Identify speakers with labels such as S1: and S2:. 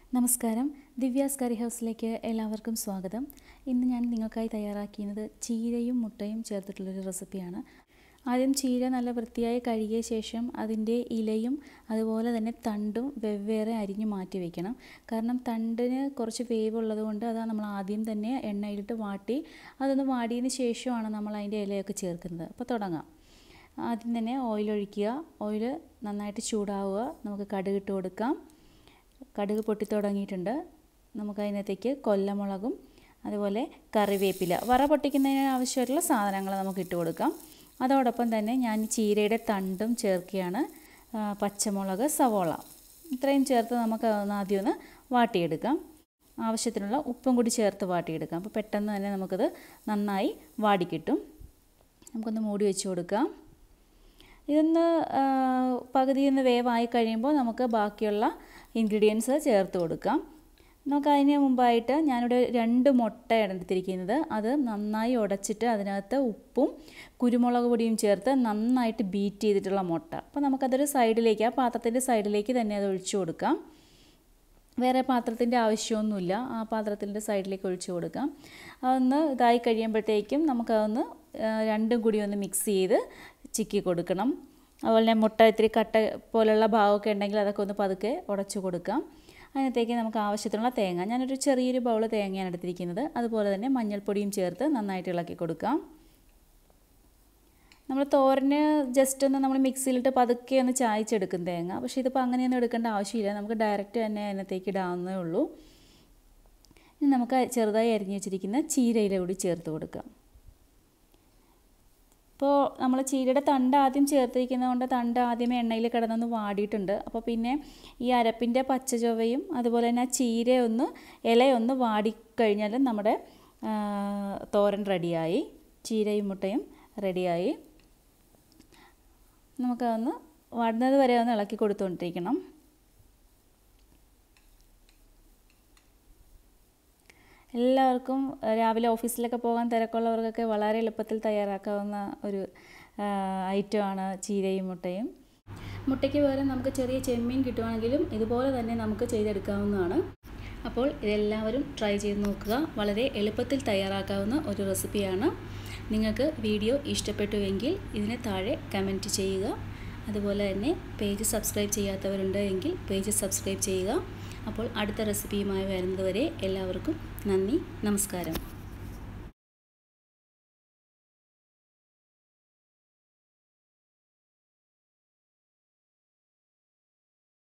S1: നമസ്കാരം ദിവ്യാസ് കറി ഹൗസിലേക്ക് എല്ലാവർക്കും സ്വാഗതം ഇന്ന് ഞാൻ നിങ്ങൾക്കായി തയ്യാറാക്കിയത് ചീരയും മുട്ടയും ചേർത്തിട്ടുള്ളൊരു റെസിപ്പിയാണ് ആദ്യം ചീര നല്ല വൃത്തിയായി കഴുകിയ ശേഷം അതിൻ്റെ ഇലയും അതുപോലെ തന്നെ തണ്ടും വെവ്വേറെ അരിഞ്ഞു മാറ്റി വെക്കണം കാരണം തണ്ടിന് കുറച്ച് വേവ് ഉള്ളതുകൊണ്ട് അത് നമ്മൾ ആദ്യം തന്നെ എണ്ണയിലിട്ട് വാട്ടി അതൊന്ന് വാടിയതിന് ശേഷമാണ് നമ്മൾ അതിൻ്റെ ഇലയൊക്കെ ചേർക്കുന്നത് അപ്പോൾ തുടങ്ങാം ആദ്യം തന്നെ ഓയിൽ ഒഴിക്കുക ഓയിൽ നന്നായിട്ട് ചൂടാവുക നമുക്ക് കടുകിട്ട് കൊടുക്കാം കടുക് പൊട്ടി തുടങ്ങിയിട്ടുണ്ട് നമുക്ക് അതിനകത്തേക്ക് കൊല്ലമുളകും അതുപോലെ കറിവേപ്പില വറ പൊട്ടിക്കുന്നതിന് ആവശ്യമായിട്ടുള്ള സാധനങ്ങൾ നമുക്ക് ഇട്ട് കൊടുക്കാം അതോടൊപ്പം തന്നെ ഞാൻ ചീരയുടെ തണ്ടും ചേർക്കുകയാണ് പച്ചമുളക് സവോള ഇത്രയും ചേർത്ത് നമുക്ക് ആദ്യം ഒന്ന് വാട്ടിയെടുക്കാം ആവശ്യത്തിനുള്ള ഉപ്പും കൂടി ചേർത്ത് വാട്ടിയെടുക്കാം അപ്പോൾ പെട്ടെന്ന് തന്നെ നമുക്കത് നന്നായി വാടിക്കിട്ടും നമുക്കൊന്ന് മൂടി വെച്ച് കൊടുക്കാം ഇതൊന്ന് പകുതി ഒന്ന് വേവായി കഴിയുമ്പോൾ നമുക്ക് ബാക്കിയുള്ള ഇൻഗ്രീഡിയൻസ് ചേർത്ത് കൊടുക്കാം നമുക്ക് അതിന് മുമ്പായിട്ട് ഞാനിവിടെ രണ്ട് മുട്ട എടുത്തിരിക്കുന്നത് അത് നന്നായി ഉടച്ചിട്ട് അതിനകത്ത് ഉപ്പും കുരുമുളക് പൊടിയും ചേർത്ത് നന്നായിട്ട് ബീറ്റ് ചെയ്തിട്ടുള്ള മുട്ട അപ്പോൾ നമുക്കതൊരു സൈഡിലേക്ക് ആ പാത്രത്തിൻ്റെ സൈഡിലേക്ക് തന്നെ അത് ഒഴിച്ചു കൊടുക്കാം വേറെ പാത്രത്തിൻ്റെ ആവശ്യമൊന്നുമില്ല ആ പാത്രത്തിൻ്റെ സൈഡിലേക്ക് ഒഴിച്ചു കൊടുക്കാം അതൊന്ന് ഇതായി കഴിയുമ്പോഴത്തേക്കും നമുക്കതൊന്ന് രണ്ടും കൂടി ഒന്ന് മിക്സ് ചെയ്ത് ചിക്കി കൊടുക്കണം അതുപോലെ തന്നെ മുട്ട ഇത്തിരി കട്ട പോലുള്ള ഭാഗമൊക്കെ ഉണ്ടെങ്കിൽ അതൊക്കെ ഒന്ന് പതുക്കെ ഉടച്ചു കൊടുക്കാം അതിനകത്തേക്ക് നമുക്ക് ആവശ്യത്തിനുള്ള തേങ്ങ ഞാനൊരു ചെറിയൊരു ബൗൾ തേങ്ങയാണ് എടുത്തിരിക്കുന്നത് അതുപോലെ തന്നെ മഞ്ഞൾപ്പൊടിയും ചേർത്ത് നന്നായിട്ട് ഇളക്കി കൊടുക്കാം നമ്മൾ തോരന് ജസ്റ്റ് ഒന്ന് നമ്മൾ മിക്സിയിലിട്ട് പതുക്കെ ഒന്ന് ചായച്ചെടുക്കും തേങ്ങ പക്ഷേ ഇതിപ്പോൾ അങ്ങനെയൊന്നും എടുക്കേണ്ട ആവശ്യമില്ല നമുക്ക് ഡയറക്റ്റ് തന്നെ അതിനകത്തേക്ക് ഇടാവുന്നേ ഉള്ളൂ ഇനി നമുക്ക് ചെറുതായി അരിഞ്ഞു വെച്ചിരിക്കുന്ന ചീരയില കൂടി ചേർത്ത് കൊടുക്കാം ഇപ്പോൾ നമ്മൾ ചീരയുടെ തണ്ട് ആദ്യം ചേർത്തിരിക്കുന്നത് കൊണ്ട് തണ്ട് ആദ്യമേ എണ്ണയിൽ കിടന്നൊന്ന് വാടിയിട്ടുണ്ട് അപ്പോൾ പിന്നെ ഈ അരപ്പിൻ്റെ പച്ച ചൊവ്വയും അതുപോലെ തന്നെ ആ ചീര ഒന്ന് ഇലയൊന്ന് വാടിക്കഴിഞ്ഞാൽ നമ്മുടെ തോരൻ റെഡിയായി ചീരയും മുട്ടയും റെഡിയായി നമുക്കതൊന്ന് വാടുന്നത് വരെ ഒന്ന് ഇളക്കി കൊടുത്തുകൊണ്ടിരിക്കണം എല്ലാവർക്കും രാവിലെ ഓഫീസിലൊക്കെ പോകാൻ തിരക്കുള്ളവർക്കൊക്കെ വളരെ എളുപ്പത്തിൽ തയ്യാറാക്കാവുന്ന ഒരു ഐറ്റമാണ് ചീരയും മുട്ടയും മുട്ടയ്ക്ക് പകരം നമുക്ക് ചെറിയ ചെമ്മീൻ കിട്ടുവാണെങ്കിലും ഇതുപോലെ തന്നെ നമുക്ക് ചെയ്തെടുക്കാവുന്നതാണ് അപ്പോൾ ഇതെല്ലാവരും ട്രൈ ചെയ്ത് നോക്കുക വളരെ എളുപ്പത്തിൽ തയ്യാറാക്കാവുന്ന ഒരു റെസിപ്പിയാണ് നിങ്ങൾക്ക് വീഡിയോ ഇഷ്ടപ്പെട്ടുവെങ്കിൽ ഇതിന് താഴെ കമൻറ്റ് ചെയ്യുക അതുപോലെ തന്നെ പേജ് സബ്സ്ക്രൈബ് ചെയ്യാത്തവരുണ്ട് എങ്കിൽ പേജ് സബ്സ്ക്രൈബ് ചെയ്യുക അപ്പോൾ അടുത്ത റെസിപ്പിയുമായി വരുന്നതുവരെ എല്ലാവർക്കും നന്ദി നമസ്കാരം